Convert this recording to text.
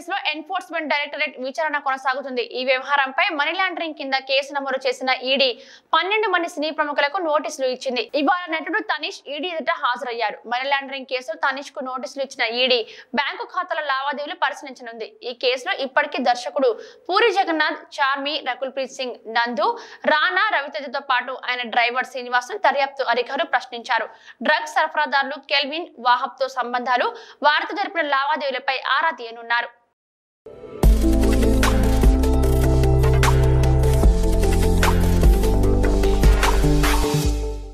కేసులో enforcement directorate విచారణ కొనసాగుతుంది ఈ వ్యవహారంపై మనీ లాండరింగ్ కింద కేసు నమోదు చేసిన ఈడీ పన్నెండు మంది సినీ ప్రముఖులకు నోటీసులు ఇచ్చింది ఇవాళ నటుడు తనీష్ ఈడీ ఎదుట హాజరయ్యారు మనీ లాండరింగ్ కేసులో తనీష్ కు నోటీసులు ఇచ్చిన ఈడీ బ్యాంకు ఖాతాల లావాదేవీలు పరిశీలించనుంది ఈ కేసులో ఇప్పటికీ దర్శకుడు పూరి జగన్నాథ్ చార్మి రకుల్ ప్రీత్ సింగ్ నందు రానా రవితేజతో పాటు ఆయన డ్రైవర్ శ్రీనివాస్ దర్యాప్తు అధికారులు ప్రశ్నించారు డ్రగ్స్ సరఫరాదారులు కెల్విన్ వాహబ్ తో సంబంధాలు వారితో జరిపిన లావాదేవీలపై ఆరా తీయనున్నారు